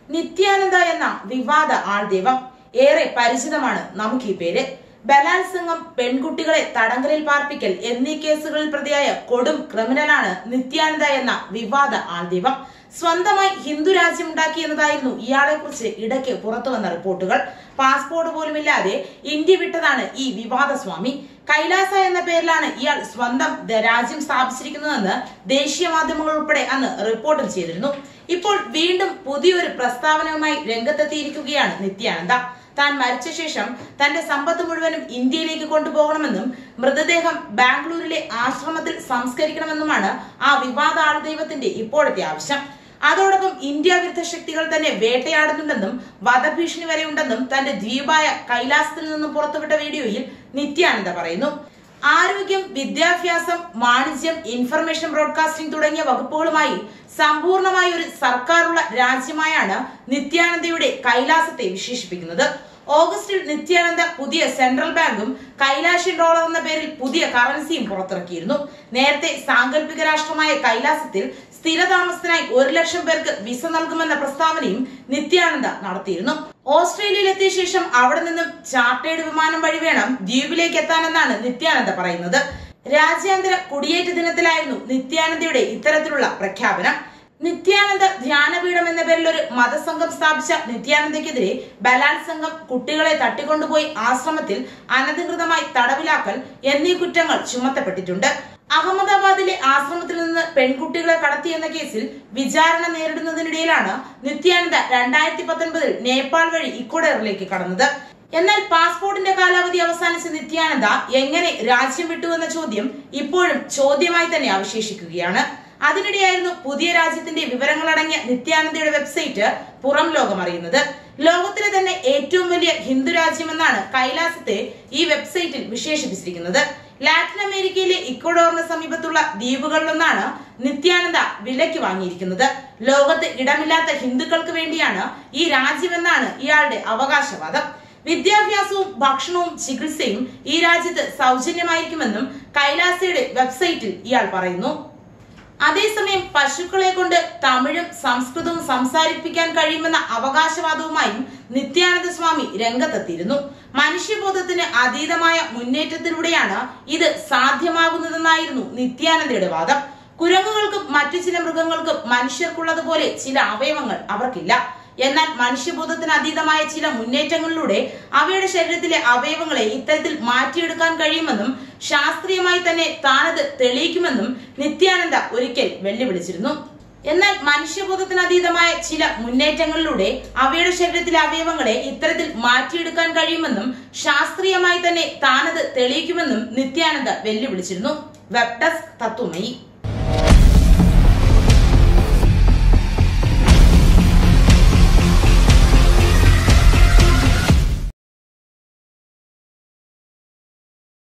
നിത്യാനന്ദ എന്ന വിവാദ ആൾദൈവം ഏറെ പരിചിതമാണ് നമുക്ക് ഈ പേര് ബലാത്സംഗം പെൺകുട്ടികളെ തടങ്കലിൽ പാർപ്പിക്കൽ എന്നീ കേസുകളിൽ പ്രതിയായ കൊടും ക്രിമിനലാണ് നിത്യാനന്ദ എന്ന വിവാദ ആൾദൈവം സ്വന്തമായി ഹിന്ദു രാജ്യം ഉണ്ടാക്കി എന്നതായിരുന്നു ഇയാളെ കുറിച്ച് ഇടയ്ക്ക് പുറത്തു വന്ന റിപ്പോർട്ടുകൾ പാസ്പോർട്ട് പോലുമില്ലാതെ ഇന്ത്യ വിട്ടതാണ് ഈ വിവാദ സ്വാമി കൈലാസ എന്ന പേരിലാണ് ഇയാൾ സ്വന്തം ദ- രാജ്യം സ്ഥാപിച്ചിരിക്കുന്നതെന്ന് ദേശീയ മാധ്യമങ്ങൾ ഉൾപ്പെടെ അന്ന് റിപ്പോർട്ടും ചെയ്തിരുന്നു ഇപ്പോൾ വീണ്ടും പുതിയൊരു പ്രസ്താവനയുമായി രംഗത്തെത്തിയിരിക്കുകയാണ് നിത്യാനന്ദ താൻ മരിച്ച ശേഷം തന്റെ സമ്പത്ത് മുഴുവനും ഇന്ത്യയിലേക്ക് കൊണ്ടുപോകണമെന്നും മൃതദേഹം ബാംഗ്ലൂരിലെ ആശ്രമത്തിൽ സംസ്കരിക്കണമെന്നുമാണ് ആ വിവാദ ആൾദൈവത്തിന്റെ ഇപ്പോഴത്തെ ആവശ്യം അതോടൊപ്പം ഇന്ത്യ വിരുദ്ധ ശക്തികൾ തന്നെ വേട്ടയാടുന്നുണ്ടെന്നും വധഭീഷണി വരെ ഉണ്ടെന്നും തന്റെ ദ്വീപായ കൈലാസത്തിൽ നിന്നും പുറത്തുവിട്ട വീഡിയോയിൽ നിത്യാനന്ദ പറയുന്നു ആരോഗ്യം വിദ്യാഭ്യാസം വാണിജ്യം ഇൻഫർമേഷൻ ബ്രോഡ്കാസ്റ്റിംഗ് തുടങ്ങിയ വകുപ്പുകളുമായി സമ്പൂർണമായ ഒരു സർക്കാരുള്ള രാജ്യമായാണ് നിത്യാനന്ദയുടെ കൈലാസത്തെ വിശേഷിപ്പിക്കുന്നത് ഓഗസ്റ്റിൽ നിത്യാനന്ദ പുതിയ സെൻട്രൽ ബാങ്കും കൈലാഷൻ ഡോളർ എന്ന പേരിൽ പുതിയ കറൻസിയും പുറത്തിറക്കിയിരുന്നു നേരത്തെ സാങ്കല്പിക രാഷ്ട്രമായ കൈലാസത്തിൽ സ്ഥിരതാമസത്തിനായി ഒരു ലക്ഷം പേർക്ക് വിസ നൽകുമെന്ന പ്രസ്താവനയും നിത്യാനന്ദ നടത്തിയിരുന്നു ഓസ്ട്രേലിയയിൽ എത്തിയ ശേഷം അവിടെ നിന്നും ചാർട്ടേഡ് വിമാനം വഴി വേണം ദ്വീപിലേക്ക് എത്താനെന്നാണ് നിത്യാനന്ദ പറയുന്നത് രാജ്യാന്തര കുടിയേറ്റ ദിനത്തിലായിരുന്നു നിത്യാനന്ദയുടെ ഇത്തരത്തിലുള്ള പ്രഖ്യാപനം നിത്യാനന്ദ ധ്യാനപീഠം എന്ന പേരിൽ ഒരു മതസംഘം സ്ഥാപിച്ച നിത്യാനന്ദയ്ക്കെതിരെ ബലാത്സംഗം കുട്ടികളെ തട്ടിക്കൊണ്ടുപോയി ആശ്രമത്തിൽ അനധികൃതമായി തടവിലാക്കൽ എന്നീ കുറ്റങ്ങൾ ചുമത്തപ്പെട്ടിട്ടുണ്ട് അഹമ്മദാബാദിലെ ആശ്രമത്തിൽ നിന്ന് പെൺകുട്ടികളെ കടത്തിയെന്ന കേസിൽ വിചാരണ നേരിടുന്നതിനിടയിലാണ് നിത്യാനന്ദ രണ്ടായിരത്തി പത്തൊൻപതിൽ നേപ്പാൾ വഴി ഇക്വഡറിലേക്ക് കടന്നത് എന്നാൽ പാസ്പോർട്ടിന്റെ കാലാവധി അവസാനിച്ച നിത്യാനന്ദ എങ്ങനെ രാജ്യം വിട്ടു എന്ന ചോദ്യം ഇപ്പോഴും ചോദ്യമായി തന്നെ അവശേഷിക്കുകയാണ് അതിനിടെയായിരുന്നു പുതിയ രാജ്യത്തിന്റെ വിവരങ്ങളടങ്ങിയ നിത്യാനന്ദയുടെ വെബ്സൈറ്റ് പുറം ലോകം അറിയുന്നത് ലോകത്തിലെ തന്നെ ഏറ്റവും വലിയ ഹിന്ദു രാജ്യമെന്നാണ് കൈലാസത്തെ ഈ വെബ്സൈറ്റിൽ വിശേഷിപ്പിച്ചിരിക്കുന്നത് ലാറ്റിൻ അമേരിക്കയിലെ ഇക്വഡോറിന് സമീപത്തുള്ള ദ്വീപുകളിലൊന്നാണ് നിത്യാനന്ദ വിലയ്ക്ക് വാങ്ങിയിരിക്കുന്നത് ലോകത്ത് ഇടമില്ലാത്ത ഹിന്ദുക്കൾക്ക് വേണ്ടിയാണ് ഈ രാജ്യമെന്നാണ് ഇയാളുടെ അവകാശവാദം വിദ്യാഭ്യാസവും ഭക്ഷണവും ചികിത്സയും ഈ രാജ്യത്ത് സൗജന്യമായിരിക്കുമെന്നും കൈലാസയുടെ വെബ്സൈറ്റിൽ ഇയാൾ പറയുന്നു അതേസമയം പശുക്കളെ കൊണ്ട് തമിഴും സംസ്കൃതവും സംസാരിപ്പിക്കാൻ കഴിയുമെന്ന അവകാശവാദവുമായും നിത്യാനന്ദ സ്വാമി രംഗത്തെത്തിയിരുന്നു മനുഷ്യബോധത്തിന് അതീതമായ മുന്നേറ്റത്തിലൂടെയാണ് ഇത് സാധ്യമാകുന്നതെന്നായിരുന്നു നിത്യാനന്ദയുടെ വാദം കുരങ്ങുകൾക്കും മറ്റു ചില മൃഗങ്ങൾക്കും മനുഷ്യർക്കുള്ളതുപോലെ ചില അവയവങ്ങൾ അവർക്കില്ല എന്നാൽ മനുഷ്യബോധത്തിന് അതീതമായ ചില മുന്നേറ്റങ്ങളിലൂടെ അവയുടെ ശരീരത്തിലെ അവയവങ്ങളെ ഇത്തരത്തിൽ മാറ്റിയെടുക്കാൻ കഴിയുമെന്നും ശാസ്ത്രീയമായി തന്നെ താനത് തെളിയിക്കുമെന്നും നിത്യാനന്ദ ഒരിക്കൽ വെല്ലുവിളിച്ചിരുന്നു എന്നാൽ മനുഷ്യബോധത്തിന് അതീതമായ ചില മുന്നേറ്റങ്ങളിലൂടെ അവയുടെ ശരീരത്തിലെ അവയവങ്ങളെ ഇത്തരത്തിൽ മാറ്റിയെടുക്കാൻ കഴിയുമെന്നും ശാസ്ത്രീയമായി തന്നെ താനത് തെളിയിക്കുമെന്നും നിത്യാനന്ദ വെല്ലുവിളിച്ചിരുന്നു വെബ് ഡെസ്ക് തത്വമയി